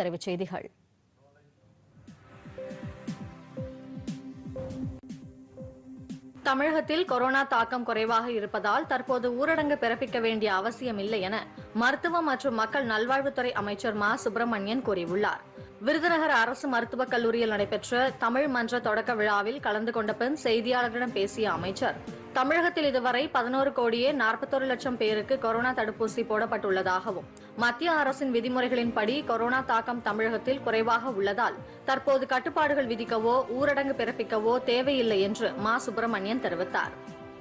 தலைப்புச் செய்திகள் தமிழகத்தில் கொரோனா தாக்கம் குறைவாக இருப்பதால் தற்போது ஊரடங்கு பிறப்பிக்க வேண்டிய அவசியமில்லை என மருத்துவ மற்றும் மக்கள் நல்வாழ்வுத்துறை அமைச்சர் மா சுப்பிரமணியன் கூறியுள்ளார் விருதுநகர் அரசு மருத்துவக் கல்லூரியில் நடைபெற்ற தமிழ் மன்ற தொடக்க விழாவில் கலந்து கொண்ட பின் செய்தியாளர்களிடம் பேசிய அமைச்சர் தமிழகத்தில் இதுவரை பதினோரு கோடியே நாற்பத்தொரு லட்சம் பேருக்கு கொரோனா தடுப்பூசி போடப்பட்டுள்ளதாகவும் மத்திய அரசின் விதிமுறைகளின்படி கொரோனா தாக்கம் தமிழகத்தில் குறைவாக உள்ளதால் தற்போது கட்டுப்பாடுகள் விதிக்கவோ ஊரடங்கு பிறப்பிக்கவோ தேவையில்லை என்று மா சுப்பிரமணியன் தெரிவித்தார்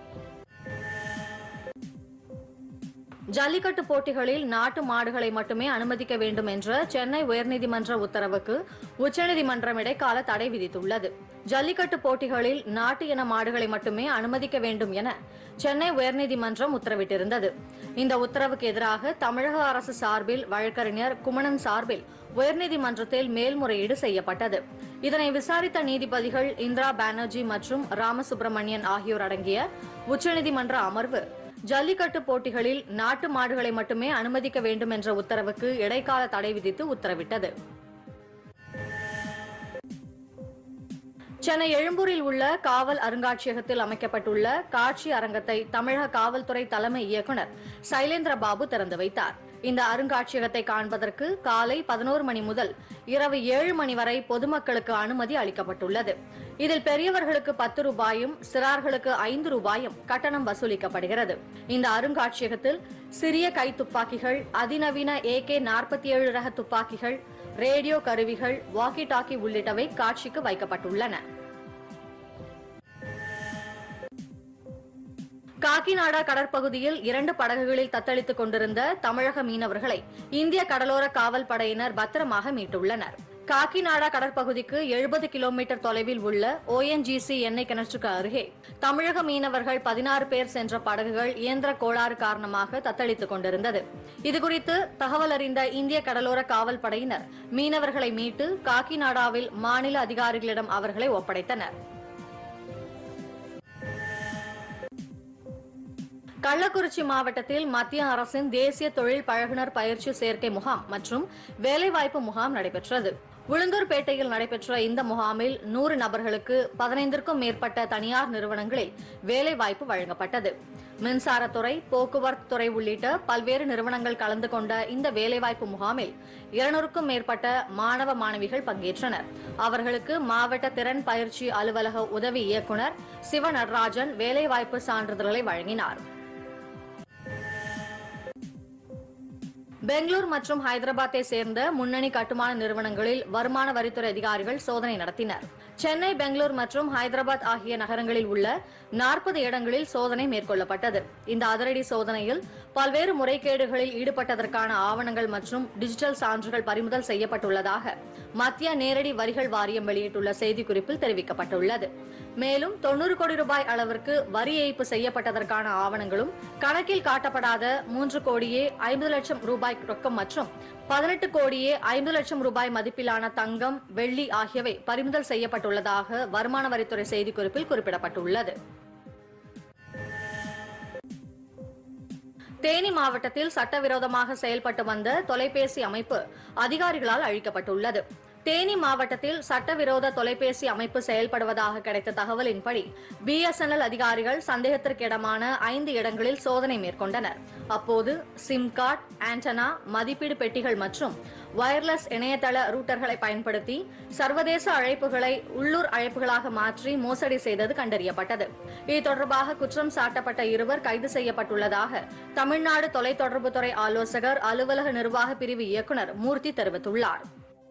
ஜல்லிக்கட்டு போட்டிகளில் நாட்டு மாடுகளை மட்டுமே அனுமதிக்க வேண்டும் என்ற சென்னை உயர்நீதிமன்ற உத்தரவுக்கு உச்சநீதிமன்றம் இடைக்கால தடை விதித்துள்ளது ஜல்லிக்கட்டு போட்டிகளில் நாட்டு இன மாடுகளை மட்டுமே அனுமதிக்க வேண்டும் என சென்னை உயர்நீதிமன்றம் உத்தரவிட்டிருந்தது இந்த உத்தரவுக்கு எதிராக தமிழக அரசு சார்பில் வழக்கறிஞர் குமணன் சார்பில் உயர்நீதிமன்றத்தில் மேல்முறையீடு செய்யப்பட்டது இதனை விசாரித்த நீதிபதிகள் இந்திரா பானர்ஜி மற்றும் ராமசுப்பிரமணியன் ஆகியோர் அடங்கிய உச்சநீதிமன்ற அமர்வு ஜல்லிக்கட்டு போட்டிகளில் நாட்டு மாடுகளை மட்டுமே அனுமதிக்க வேண்டும் என்ற உத்தரவுக்கு இடைக்கால தடை விதித்து உத்தரவிட்டது சென்னை எழும்பூரில் உள்ள காவல் அருங்காட்சியகத்தில் அமைக்கப்பட்டுள்ள காட்சி அரங்கத்தை தமிழக காவல்துறை தலைமை இயக்குநர் சைலேந்திர பாபு திறந்து வைத்தார் இந்த அருங்காட்சியகத்தை காண்பதற்கு காலை பதினோரு மணி முதல் இரவு ஏழு மணி வரை பொதுமக்களுக்கு அனுமதி அளிக்கப்பட்டுள்ளது இதில் பெரியவர்களுக்கு பத்து ரூபாயும் சிறார்களுக்கு ஐந்து ரூபாயும் கட்டணம் வசூலிக்கப்படுகிறது இந்த அருங்காட்சியகத்தில் சிறிய கை துப்பாக்கிகள் அதிநவீன ஏகே நாற்பத்தி ஏழு ரக துப்பாக்கிகள் ரேடியோ கருவிகள் வாக்கி டாக்கி உள்ளிட்டவை காட்சிக்கு வைக்கப்பட்டுள்ளன காக்கிநாடா கடற்பகுதியில் இரண்டு படகுகளில் தத்தளித்துக் கொண்டிருந்த தமிழக மீனவர்களை இந்திய கடலோர காவல் படையினர் பத்திரமாக மீட்டுள்ளனர் காக்கிநாடா கடற்பகுதிக்கு எழுபது கிலோமீட்டர் தொலைவில் உள்ள ஓஎன்ஜிசி எண்ணெய் கிணற்றுக்கு அருகே தமிழக மீனவர்கள் பதினாறு பேர் சென்ற படகுகள் இயந்திர கோளாறு காரணமாக தத்தளித்துக் கொண்டிருந்தது இதுகுறித்து தகவல் அறிந்த இந்திய கடலோர காவல் படையினர் மீனவர்களை மீட்டு காக்கிநாடாவில் மாநில அதிகாரிகளிடம் அவர்களை ஒப்படைத்தனர் கள்ளக்குறிச்சி மாவட்டத்தில் மத்திய அரசின் தேசிய தொழில் பழகுனர் பயிற்சி சேர்க்கை முகாம் மற்றும் வேலைவாய்ப்பு முகாம் நடைபெற்றது உளுந்தூர்பேட்டையில் நடைபெற்ற இந்த முகாமில் நூறு நபர்களுக்கு பதினைந்திற்கும் மேற்பட்ட தனியார் நிறுவனங்களில் வேலைவாய்ப்பு வழங்கப்பட்டது மின்சாரத்துறை போக்குவரத்து துறை உள்ளிட்ட பல்வேறு நிறுவனங்கள் கலந்து கொண்ட இந்த வேலைவாய்ப்பு முகாமில் இருநூறுக்கும் மேற்பட்ட மாணவ மாணவிகள் பங்கேற்றனர் அவர்களுக்கு மாவட்ட திறன் பயிற்சி அலுவலக உதவி இயக்குநர் சிவ நடராஜன் வேலைவாய்ப்பு சான்றிதழ்களை வழங்கினார் பெங்களூர் மற்றும் ஹைதராபாத்தை சேர்ந்த முன்னணி கட்டுமான நிறுவனங்களில் வருமான வரித்துறை அதிகாரிகள் சோதனை நடத்தினர் சென்னை பெங்களூர் மற்றும் ஹைதராபாத் ஆகிய நகரங்களில் உள்ள நாற்பது இடங்களில் சோதனை மேற்கொள்ளப்பட்டது இந்த அதிரடி சோதனையில் பல்வேறு முறைகேடுகளில் ஈடுபட்டதற்கான ஆவணங்கள் மற்றும் டிஜிட்டல் சான்றுகள் பறிமுதல் செய்யப்பட்டுள்ளதாக மத்திய நேரடி வரிகள் வாரியம் வெளியிட்டுள்ள செய்திக்குறிப்பில் தெரிவிக்கப்பட்டுள்ளது மேலும் தொண்ணூறு கோடி ரூபாய் அளவிற்கு வரி ஏய்ப்பு செய்யப்பட்டதற்கான ஆவணங்களும் கணக்கில் காட்டப்படாத மூன்று கோடியே ஐம்பது லட்சம் ரூபாய் ரொக்கம் மற்றும் பதினெட்டு கோடியே ஐம்பது லட்சம் ரூபாய் மதிப்பிலான தங்கம் வெள்ளி ஆகியவை பறிமுதல் செய்யப்பட்டுள்ளதாக வருமான வரித்துறை செய்திக்குறிப்பில் குறிப்பிடப்பட்டுள்ளது தேனி மாவட்டத்தில் சட்டவிரோதமாக செயல்பட்டு வந்த தொலைபேசி அமைப்பு அதிகாரிகளால் அழிக்கப்பட்டுள்ளது தேனி மாவட்டத்தில் சட்டவிரோத தொலைபேசி அமைப்பு செயல்படுவதாக கிடைத்த தகவலின்படி பிஎஸ்என்எல் அதிகாரிகள் சந்தேகத்திற்கிடமான ஐந்து இடங்களில் சோதனை மேற்கொண்டனர் அப்போது சிம் கார்டு ஆண்டனா மதிப்பீடு பெட்டிகள் மற்றும் வயர்லெஸ் இணையதள ரூட்டர்களை பயன்படுத்தி சர்வதேச அழைப்புகளை உள்ளூர் அழைப்புகளாக மாற்றி மோசடி செய்தது கண்டறியப்பட்டது இது தொடர்பாக குற்றம் சாட்டப்பட்ட இருவர் கைது செய்யப்பட்டுள்ளதாக தமிழ்நாடு தொலைத்தொடர்புத்துறை ஆலோசகர் அலுவலக நிர்வாக பிரிவு இயக்குநர் மூர்த்தி தெரிவித்துள்ளார்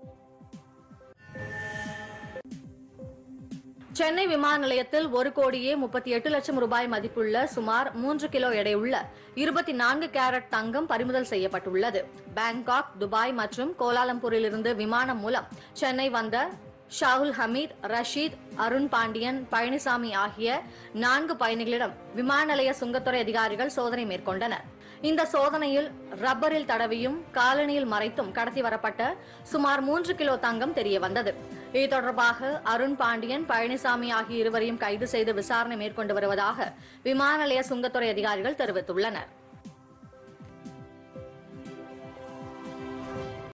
சென்னை விமான நிலையத்தில் ஒரு கோடியே முப்பத்தி எட்டு லட்சம் ரூபாய் மதிப்புள்ள சுமார் மூன்று கிலோ எடையுள்ள இருபத்தி நான்கு கேரட் தங்கம் பறிமுதல் செய்யப்பட்டுள்ளது பாங்காக் துபாய் மற்றும் கோலாலம்பூரில் இருந்து விமானம் மூலம் சென்னை வந்த ஷாகுல் ஹமீத் ரஷீத் அருண் பாண்டியன் பழனிசாமி ஆகிய நான்கு பயணிகளிடம் விமான நிலைய சுங்கத்துறை அதிகாரிகள் சோதனை மேற்கொண்டனர் இந்த சோதனையில் ரப்பரில் தடவியும் காலணியில் மறைத்தும் கடத்தி வரப்பட்ட சுமார் மூன்று கிலோ தங்கம் தெரிய வந்தது இது தொடர்பாக அருண் பாண்டியன் பழனிசாமி ஆகிய இருவரையும் கைது செய்து விசாரணை மேற்கொண்டு வருவதாக விமான நிலைய சுங்கத்துறை அதிகாரிகள் தெரிவித்துள்ளனர்